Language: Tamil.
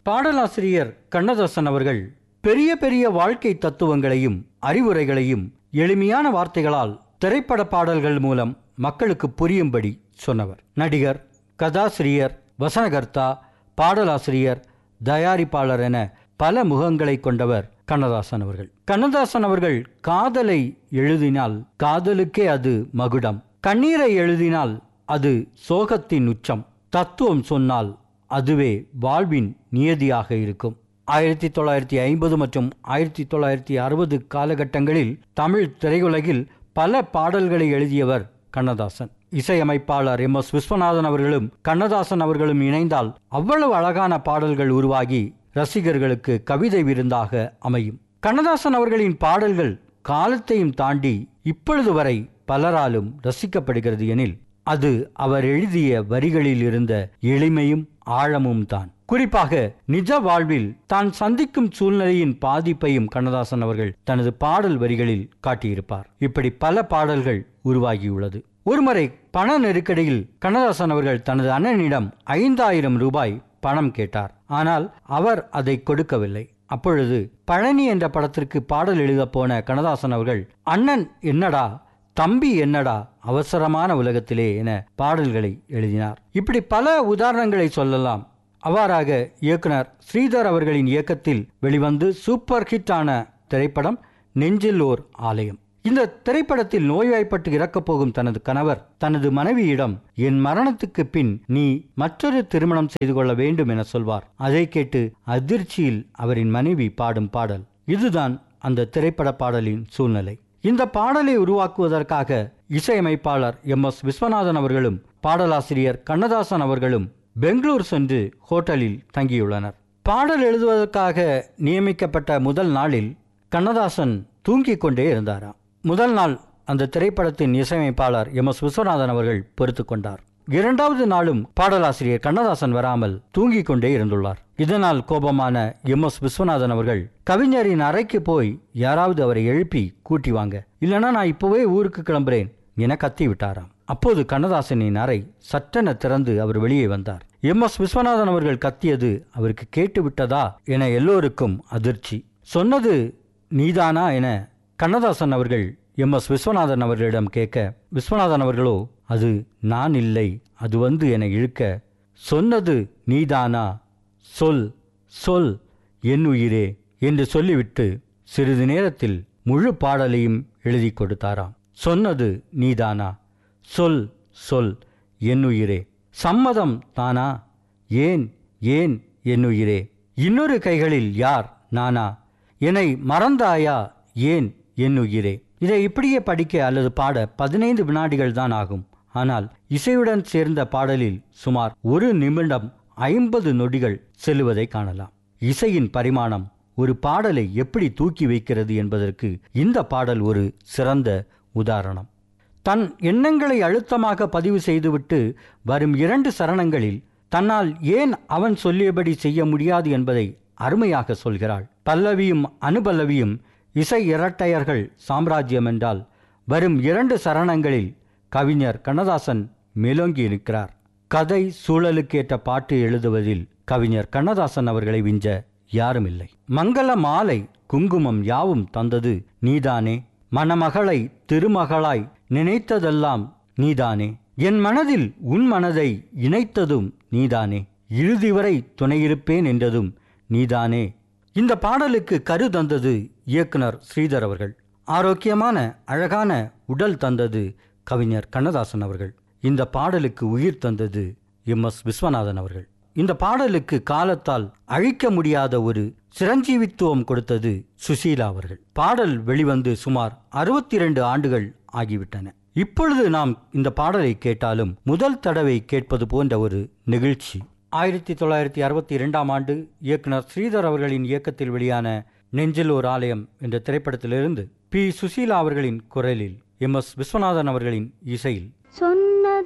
பாடலாசிரியர் கண்ணதாசன் அவர்கள் பெரிய பெரிய வாழ்க்கை தத்துவங்களையும் அறிவுரைகளையும் எளிமையான வார்த்தைகளால் திரைப்பட பாடல்கள் மூலம் மக்களுக்கு புரியும்படி சொன்னவர் நடிகர் கதாசிரியர் வசனகர்த்தா பாடலாசிரியர் தயாரிப்பாளர் என பல முகங்களை கொண்டவர் கண்ணதாசன் அவர்கள் கண்ணதாசன் அவர்கள் காதலை எழுதினால் காதலுக்கே அது மகுடம் கண்ணீரை எழுதினால் அது சோகத்தின் உச்சம் தத்துவம் சொன்னால் அதுவே வாழ்வின் நியதியாக இருக்கும் ஆயிரத்தி தொள்ளாயிரத்தி ஐம்பது மற்றும் ஆயிரத்தி தொள்ளாயிரத்தி அறுபது காலகட்டங்களில் தமிழ் திரையுலகில் பல பாடல்களை எழுதியவர் கண்ணதாசன் இசையமைப்பாளர் எம் எஸ் விஸ்வநாதன் அவர்களும் கண்ணதாசன் அவர்களும் இணைந்தால் அவ்வளவு அழகான பாடல்கள் உருவாகி ரசிகர்களுக்கு கவிதை விருந்தாக அமையும் கண்ணதாசன் அவர்களின் பாடல்கள் காலத்தையும் தாண்டி இப்பொழுது வரை பலராலும் ரசிக்கப்படுகிறது எனில் அது அவர் எழுதிய வரிகளில் இருந்த எளிமையும் ஆழமும் தான் குறிப்பாக நிஜ வாழ்வில் தான் சந்திக்கும் சூழ்நிலையின் பாதிப்பையும் கண்ணதாசன் அவர்கள் தனது பாடல் வரிகளில் காட்டியிருப்பார் இப்படி பல பாடல்கள் உருவாகியுள்ளது ஒருமுறை பண நெருக்கடியில் கண்ணதாசன் அவர்கள் தனது அண்ணனிடம் ஐந்தாயிரம் ரூபாய் பணம் கேட்டார் ஆனால் அவர் அதை கொடுக்கவில்லை அப்பொழுது பழனி என்ற படத்திற்கு பாடல் எழுதப் போன கண்ணதாசன் அவர்கள் அண்ணன் என்னடா தம்பி என்னடா அவசரமான உலகத்திலே என பாடல்களை எழுதினார் இப்படி பல உதாரணங்களை சொல்லலாம் அவ்வாறாக இயக்குனர் ஸ்ரீதர் அவர்களின் இயக்கத்தில் வெளிவந்து சூப்பர் ஹிட் ஆன திரைப்படம் நெஞ்சில் ஓர் ஆலயம் இந்த திரைப்படத்தில் நோய்வாய்ப்பட்டு இறக்கப் போகும் தனது கணவர் தனது மனைவியிடம் என் மரணத்துக்கு பின் நீ மற்றொரு திருமணம் செய்து கொள்ள வேண்டும் என சொல்வார் அதை கேட்டு அதிர்ச்சியில் அவரின் மனைவி பாடும் பாடல் இதுதான் அந்த திரைப்பட பாடலின் சூழ்நிலை இந்த பாடலை உருவாக்குவதற்காக இசையமைப்பாளர் எம் எஸ் விஸ்வநாதன் அவர்களும் பாடலாசிரியர் கண்ணதாசன் அவர்களும் பெங்களூர் சென்று ஹோட்டலில் தங்கியுள்ளனர் பாடல் எழுதுவதற்காக நியமிக்கப்பட்ட முதல் நாளில் கண்ணதாசன் தூங்கிக் கொண்டே இருந்தாராம் முதல் நாள் அந்த திரைப்படத்தின் இசையமைப்பாளர் எம் எஸ் விஸ்வநாதன் அவர்கள் பொறுத்து கொண்டார் இரண்டாவது நாளும் பாடலாசிரியர் கண்ணதாசன் வராமல் தூங்கிக் கொண்டே இருந்துள்ளார் இதனால் கோபமான எம் எஸ் விஸ்வநாதன் அவர்கள் கவிஞரின் அறைக்கு போய் யாராவது அவரை எழுப்பி கூட்டி வாங்க இல்லைன்னா நான் இப்போவே ஊருக்கு கிளம்புறேன் என கத்தி விட்டாராம் அப்போது கண்ணதாசனின் அறை சட்டென திறந்து அவர் வெளியே வந்தார் எம் எஸ் விஸ்வநாதன் அவர்கள் கத்தியது அவருக்கு கேட்டு விட்டதா என எல்லோருக்கும் அதிர்ச்சி சொன்னது நீதானா என கண்ணதாசன் அவர்கள் எம் எஸ் விஸ்வநாதன் அவர்களிடம் கேட்க விஸ்வநாதன் அவர்களோ அது நான் இல்லை அது வந்து என இழுக்க சொன்னது நீதானா சொல் சொல் என் உயிரே என்று சொல்லிவிட்டு சிறிது நேரத்தில் முழு பாடலையும் எழுதி கொடுத்தாராம் சொன்னது நீதானா சொல் சொல் என் உயிரே சம்மதம் தானா ஏன் ஏன் என் உயிரே இன்னொரு கைகளில் யார் நானா என்னை மறந்தாயா ஏன் என் உயிரே இதை இப்படியே படிக்க அல்லது பாட பதினைந்து வினாடிகள் தான் ஆகும் ஆனால் இசையுடன் சேர்ந்த பாடலில் சுமார் ஒரு நிமிடம் ஐம்பது நொடிகள் செல்லுவதை காணலாம் இசையின் பரிமாணம் ஒரு பாடலை எப்படி தூக்கி வைக்கிறது என்பதற்கு இந்த பாடல் ஒரு சிறந்த உதாரணம் தன் எண்ணங்களை அழுத்தமாக பதிவு செய்துவிட்டு வரும் இரண்டு சரணங்களில் தன்னால் ஏன் அவன் சொல்லியபடி செய்ய முடியாது என்பதை அருமையாக சொல்கிறாள் பல்லவியும் அனுபல்லவியும் இசை இரட்டையர்கள் சாம்ராஜ்யம் என்றால் வரும் இரண்டு சரணங்களில் கவிஞர் கண்ணதாசன் மேலோங்கி இருக்கிறார் கதை சூழலுக்கேற்ற பாட்டு எழுதுவதில் கவிஞர் கண்ணதாசன் அவர்களை விஞ்ச யாரும் இல்லை மங்கள மாலை குங்குமம் யாவும் தந்தது நீதானே மணமகளை திருமகளாய் நினைத்ததெல்லாம் நீதானே என் மனதில் உன் மனதை இணைத்ததும் நீதானே இறுதி வரை துணையிருப்பேன் என்றதும் நீதானே இந்த பாடலுக்கு கரு தந்தது இயக்குனர் ஸ்ரீதர் அவர்கள் ஆரோக்கியமான அழகான உடல் தந்தது கவிஞர் கண்ணதாசன் அவர்கள் இந்த பாடலுக்கு உயிர் தந்தது எம் எஸ் விஸ்வநாதன் அவர்கள் இந்த பாடலுக்கு காலத்தால் அழிக்க முடியாத ஒரு சிரஞ்சீவித்துவம் கொடுத்தது சுசீலா அவர்கள் பாடல் வெளிவந்து சுமார் அறுபத்தி இரண்டு ஆண்டுகள் ஆகிவிட்டன இப்பொழுது நாம் இந்த பாடலை கேட்டாலும் முதல் தடவை கேட்பது போன்ற ஒரு நிகழ்ச்சி ஆயிரத்தி தொள்ளாயிரத்தி அறுபத்தி இரண்டாம் ஆண்டு இயக்குனர் ஸ்ரீதர் அவர்களின் இயக்கத்தில் வெளியான நெஞ்சில் ஒரு ஆலயம் என்ற திரைப்படத்திலிருந்து பி சுசீலா அவர்களின் குரலில் எம் எஸ் விஸ்வநாதன் அவர்களின் இசையில்